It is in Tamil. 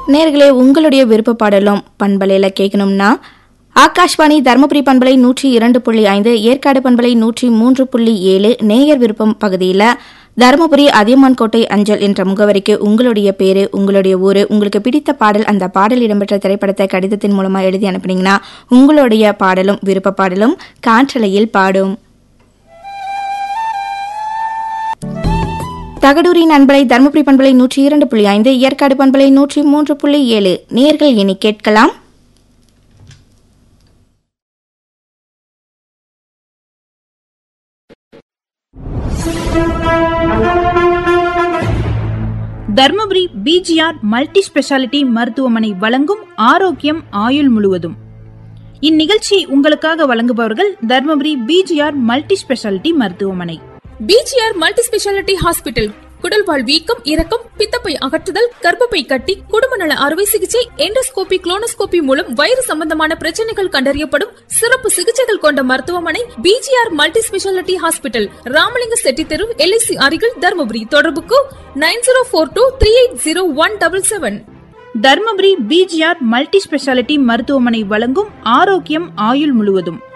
நேர்களே உங்களுடைய விருப்ப பாடலும் பண்பலையில் கேட்கணும்னா ஆகாஷ்வாணி தருமபுரி பண்பலை நூற்றி இரண்டு புள்ளி ஐந்து ஏற்காடு பண்பலை நூற்றி மூன்று புள்ளி ஏழு நேயர் விருப்பம் பகுதியில் தருமபுரி அதியமான் கோட்டை அஞ்சல் என்ற முகவரிக்கு உங்களுடைய பேரு உங்களுடைய ஊரு உங்களுக்கு பிடித்த பாடல் அந்த பாடல் இடம்பெற்ற திரைப்படத்தை கடிதத்தின் மூலமா எழுதி அனுப்புனீங்கன்னா உங்களுடைய பாடலும் விருப்ப பாடலும் காற்றலையில் பாடும் தகடூரின் அன்பலை தருமபுரி பண்பலை நூற்றி இரண்டு புள்ளி ஐந்து ஏற்காடு பண்பலை நூற்றி மூன்று புள்ளி ஏழு நேர்கள் இனி கேட்கலாம் தர்மபுரி பிஜிஆர் மல்டி ஸ்பெஷாலிட்டி மருத்துவமனை வழங்கும் ஆரோக்கியம் ஆயுள் முழுவதும் இந்நிகழ்ச்சி உங்களுக்காக வழங்குபவர்கள் தர்மபுரி பிஜிஆர் மல்டி ஸ்பெஷாலிட்டி மருத்துவமனை பிஜிஆர் மல்டி ஸ்பெஷாலிட்டி ஹாஸ்பிட்டல் குடல்வாழ் வீக்கம் இறக்கம் பித்தப்பை அகற்றுதல் கர்ப்பப்பை கட்டி குடும்ப நல அறுவை சிகிச்சை எண்டோஸ்கோபி குளோனோஸ்கோபி மூலம் வயிறு சம்பந்தமான பிரச்சனைகள் கண்டறியப்படும் சிறப்பு சிகிச்சைகள் கொண்ட மருத்துவமனை BGR multi speciality hospital Ramalinga Chetty தெரு எல்ஐசி அருகில் தருமபுரி தொடர்புக்கு nine zero four two three eight zero one double seven Dharmapuri BGR multi speciality மருத்துவமனை வழங்கும் ஆரோக்கியம் ஆயுள் முழுவதும்